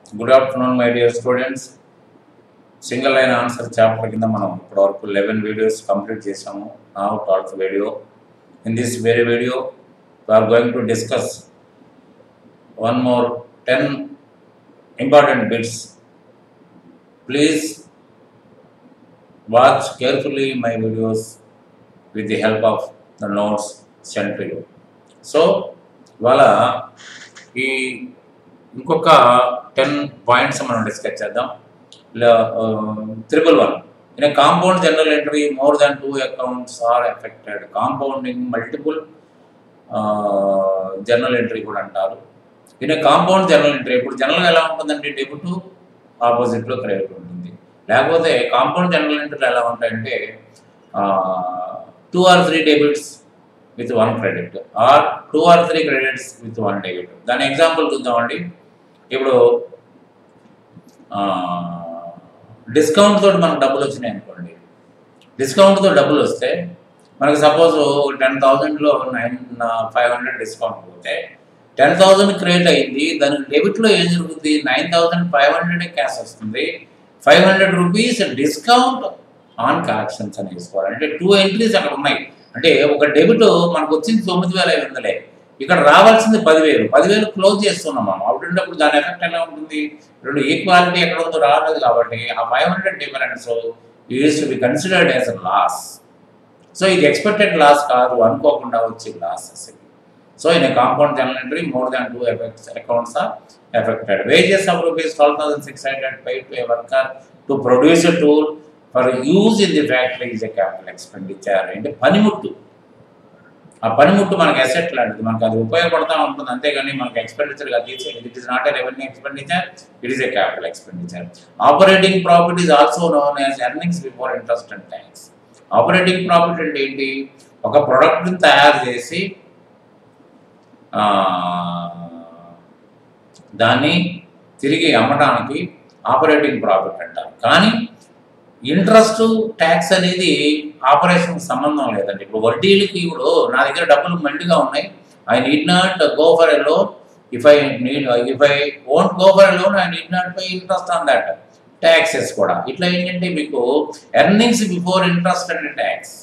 Good afternoon my dear students single line answer chapter కింద మనం ఇప్పటివరకు లెవెన్ వీడియోస్ కంప్లీట్ చేసాము నా twelfth video in this very video we are going to discuss one more ten important bits please watch carefully my videos with the help of the notes send to you so ఇవాళ ఈ ఇంకొక ten points మనం discuss చేద్దాం triple one in compound general entry more than two accounts are affected compounding multiple general entry కూడా అంటారు in compound general entry ఇప్పుడు జనరల్గా ఎలా ఉంటుందంటే డెబిట్ ఆపోజిట్లో క్రెడిట్ ఉంటుంది లేకపోతే కాంపౌండ్ జనరల్ ఎంట్రీలు ఎలా ఉంటాయంటే two or three debits with one credit or two or three credits with one debit దాని ఎగ్జాంపుల్ చూద్దామండి ఇప్పుడు డిస్కౌంట్ తోటి మనకు డబ్బులు వచ్చినాయి అనుకోండి డిస్కౌంట్తో డబ్బులు వస్తే మనకి సపోజ్ టెన్ థౌజండ్లో నైన్ ఫైవ్ హండ్రెడ్ డిస్కౌంట్ పోతే టెన్ థౌజండ్ క్రియేట్ అయింది దానికి డెబిట్లో ఏం జరుగుతుంది nine thousand five hundred cash వస్తుంది five hundred rupees discount on collections అని తీసుకోవాలి అంటే టూ ఎంట్రీస్ అక్కడ ఉన్నాయి అంటే ఒక డెబిట్ మనకు వచ్చింది తొమ్మిది వేల ఐదు వందలే ఇక్కడ రావాల్సింది పదివేలు పదివేలు క్లోజ్ చేస్తున్నాం మనం అప్పుడున్నప్పుడు దాని ఎఫెక్ట్ ఎలా ఉంటుంది రెండు ఈక్వాలిటీ ఎక్కడ ఉందో రాలేదు కాబట్టి ఆ five hundred difference use to be considered as a loss so ఇది ఎక్స్పెక్టెడ్ లాస్ కాదు అనుకోకుండా వచ్చే లాస్ అసలు so in compound general entry more than two effects accounts are affected wages of rupees twelve thousand six hundred pay to a worker to produce a tool for use in the factory is a capital expenditure అంటే పనిముట్టు ఆ పనిముట్టు మనకి asset లాంటిది మనకు అది ఉపయోగపడతా ఉంటుంది అంతేగాని మనకి ఎక్స్పెండిచర్గా తీసేది it is not a revenue expenditure it is a capital expenditure operating profit is also known as earnings before interest and tax operating profit అంటే ఏంటి ఒక ప్రోడక్ట్ని తయారు చేసి దాన్ని తిరిగి అమ్మడానికి ఆపరేటింగ్ ప్రాఫిట్ అంటారు కానీ ఇంట్రెస్ట్ ట్యాక్స్ అనేది ఆపరేషన్కి సంబంధం లేదండి ఇప్పుడు వడ్డీలకి ఇప్పుడు నా దగ్గర డబ్బులు మెండుగా ఉన్నాయి I need not go for a loan if I need if I won't go for a loan I need not pay interest on that taxes కూడా ఇట్లా ఏంటంటే మీకు earnings before interest and tax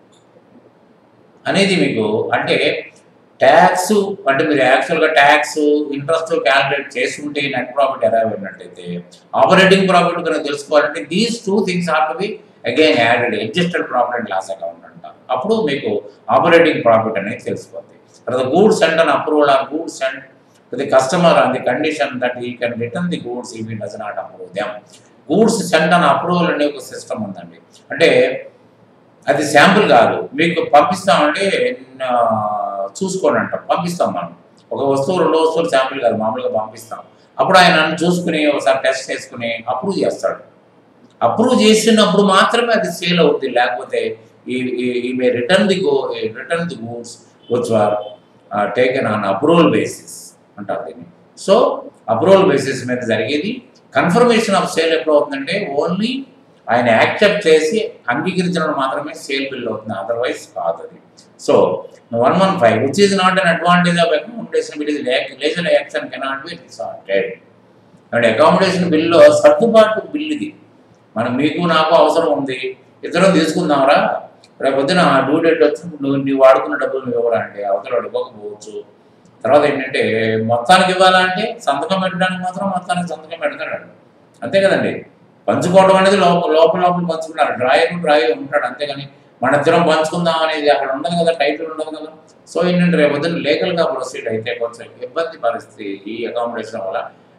అనేది మీకు అంటే ట్యాక్స్ అంటే మీరు యాక్చువల్గా ట్యాక్స్ ఇంట్రెస్ట్ క్యాలిక్యులేట్ చేసుకుంటే నెట్ ప్రాఫిట్ ఎలా అయినట్టయితే ఆపరేటింగ్ ప్రాఫిట్ కనుక తెలుసుకోవాలంటే these two things are to be again added adjusted profit and loss account అంటారు అప్పుడు మీకు ఆపరేటింగ్ ప్రాఫిట్ అనేది తెలిసిపోతుంది తర్వాత goods and on approval are goods and the customer on the condition that he can return the goods if he does not approve them goods send on approval అనే ఒక system ఉందండి అంటే అది sample కాదు మీకు పంపిస్తామంటే చూసుకోండి అంటాం పంపిస్తాం మనం ఒక వస్తువు రెండు వస్తువులు శాంపుల్ కాదు మామూలుగా పంపిస్తాం అప్పుడు ఆయన నన్ను చూసుకుని ఒకసారి టెస్ట్ చేసుకుని అప్రూవ్ చేస్తాడు అప్రూవ్ చేసినప్పుడు మాత్రమే అది సేల్ అవుద్ది లేకపోతే he he may return the go return the goods which are taken on approval basis అంటారు దీన్ని సో అప్రూవల్ బేసిస్ మీద జరిగేది కన్ఫర్మేషన్ ఆఫ్ సేల్ ఎప్పుడు అవుతుందంటే ఓన్లీ ఆయన యాక్సెప్ట్ చేసి అంగీకరించడం మాత్రమే సేల్ బిల్ అవుతుంది అదర్వైజ్ కాదు అది so one one five which is not an advantage of accommodation bill is ledger action cannot be sorted and accommodation బిల్లో సర్దుబాటు బిల్ ఇది మనం మీకు నాకు అవసరం ఉంది ఇద్దరం తీసుకుందాంరా రేపు పొద్దున డ్యూ డేట్ వచ్చి నువ్వు నీవు వాడుకున్న డబ్బులు నువ్వు ఇవ్వరా అంటే అవతల ఇవ్వకపోవచ్చు తర్వాత ఏంటంటే మొత్తానికి ఇవ్వాలంటే సంతకం పెట్టడానికి మాత్రం మొత్తానికి సంతకం పెడతాడు అంతే కదండి పంచుకోవడం అనేది లోపల లోపల లోపల పంచుకున్నారు డ్రాయర్ డ్రాయర్ ఉంటాడు అంతేగాని మన ఇద్దరం పంచుకుందాం అనేది అక్కడ ఉండదు కదా టైటిల్ ఉండదు కదా సో ఏంటంటే రేపు పొద్దున్న లీగల్గా ప్రొసీడ్ అయితే కొంచెం ఇబ్బంది పరిస్థితి ఈ అకామిడేషన్ వల్ల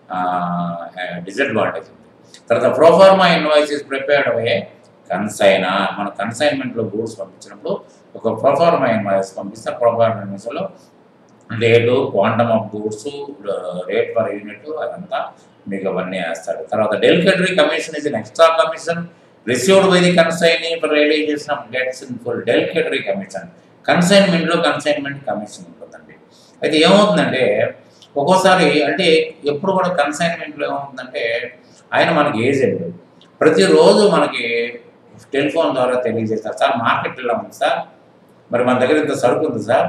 డిసడ్వాంటేజ్ ఉంది తర్వాత ప్రోఫార్మా ఇన్వాయిసెస్ ప్రిపేర్డ్ అయ్యే కన్సైనా మన కన్సైన్మెంట్లో గూడ్స్ పంపించినప్పుడు ఒక ప్రోఫార్మా ఇన్వాయిస్ పంపిస్తే ప్రోఫార్మా ఇన్వాయిస్లో rate quantum of goods rate per unit అదంతా మీకు అవన్నీ వేస్తాడు తర్వాత del credere commission is extra commission received by the consignee for realisation of debts in full del credere commission కన్సైన్మెంట్లో కన్సైన్మెంట్ కమిషన్ ఉంటుందండి అయితే ఏమవుతుందంటే ఒక్కోసారి అంటే ఎప్పుడు కూడా కన్సైన్మెంట్లో ఏమవుతుందంటే ఆయన మనకి ఏజెంట్ ప్రతిరోజు మనకి టెలిఫోన్ ద్వారా తెలియజేస్తారు సార్ మార్కెట్ ఇలా ఉంది సార్ మరి మన దగ్గర ఇంత సరుకు ఉంది సార్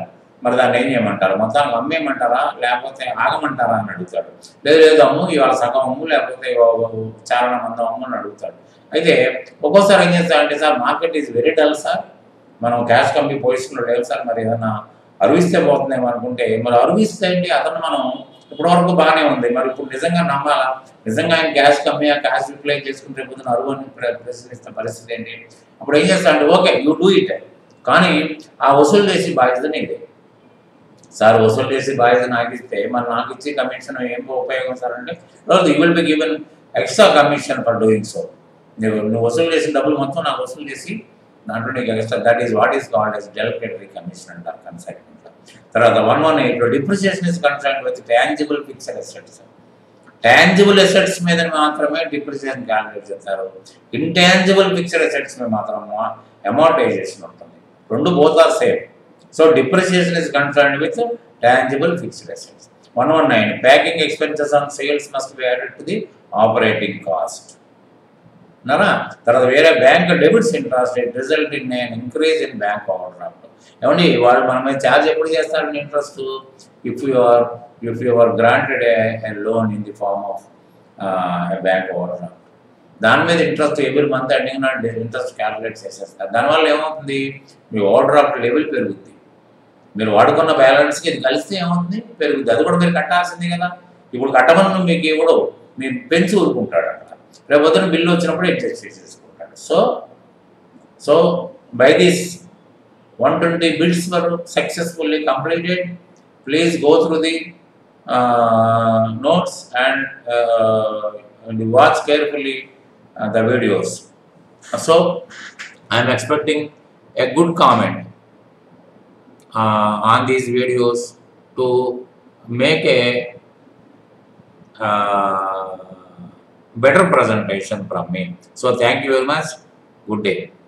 మరి దాన్ని ఏం చేయమంటారు మొత్తానికి అమ్మేయమంటారా లేకపోతే ఆగమంటారా అని అడుగుతాడు లేదు లేదు అమ్ము ఇవాళ సగం అమ్ము లేకపోతే ఇవాళ చాలా మంది అమ్ము అని అడుగుతాడు అయితే ఒక్కోసారి ఏం చేస్తారంటే sir market is very dull sir మనం క్యాష్ కంపెనీ పొజిషన్లో లేదు సార్ మరి ఏదన్నా అరువిస్తే పోతుందేమో అనుకుంటే మరి అరువిస్తే ఏంటి అతను మనం ఇప్పటివరకు బాగానే ఉంది మరి ఇప్పుడు నిజంగా నమ్మాలా నిజంగా ఆయన క్యాష్ కమ్మి ఆ క్యాష్ రిప్లై చేసుకుంటే పొద్దున అరువు అని ప్ర- ప్రశ్నిస్తున్న పరిస్థితి ఏంటి అప్పుడు ఏం చేస్తాడంటే ఓకే యూ డూ ఇట్ కానీ ఆ వసూలు చేసి బాధ్యత నీదే సార్ వసూలు చేసి బాధ్యత నాకు ఇస్తే మరి నాకు ఇచ్చి కమిషన్ ఏం ఉపయోగం సార్ అంటే రోజు you will be given extra commission for doing so నువ్వు నువ్వు వసూలు చేసిన డబ్బులు మొత్తం నాకు వసూలు చేసి దాంట్లో నీకు extra that is what is called as del credere commission అంటారు కన్సల్టెంట్ తర్వాత వన్ వన్ ఎయిట్లో depreciation is consult with tangible fixed assets tangible assets మీద మాత్రమే డిప్రిసియేషన్ క్యాలిక్యులేట్ చేస్తారు ఇంటాంజిబుల్ ఫిక్స్డ్ అసెట్స్ మీద మాత్రం అమౌంటైజేషన్ ఉంటుంది రెండు both are same so depreciation is concern with tangible fixed assets one one nine packing expenses on sales must be added to the operating cost నానా తర్వాత వేరే bank debits interest rate result in increase in bank overdraft ఏమండి వాళ్ళు మన మీద charge ఎప్పుడు చేస్తారండి interest if you are if you are granted a loan in the form of bank overdraft దాని మీద ఇంట్రెస్ట్ ఎవ్రీ మంత్ అడిగిన interest calculate చేసేస్తారు దానివల్ల ఏమవుతుంది మీ ఓవర్ డ్రాఫ్ట్ లెవెల్ పెరుగుద్ది మీరు వాడుకున్న బ్యాలెన్స్కి ఇది కలిస్తే ఏమవుతుంది పెరుగుద్ది అది కూడా మీరు కట్టాల్సిందే కదా ఇప్పుడు కట్టమని మీకు ఇవ్వడు మీరు పెంచి ఊరుకుంటాడు అక్కడ రేపు పొద్దున బిల్లు వచ్చినప్పుడు అడ్జస్ట్ చేసేసుకుంటాడు so so by this one twenty bills were successfully completed please go through the notes and watch carefully the videos so I'm expecting a good comment uh, on these videos to make a uh, better presentation from me. So thank you very much. Good day.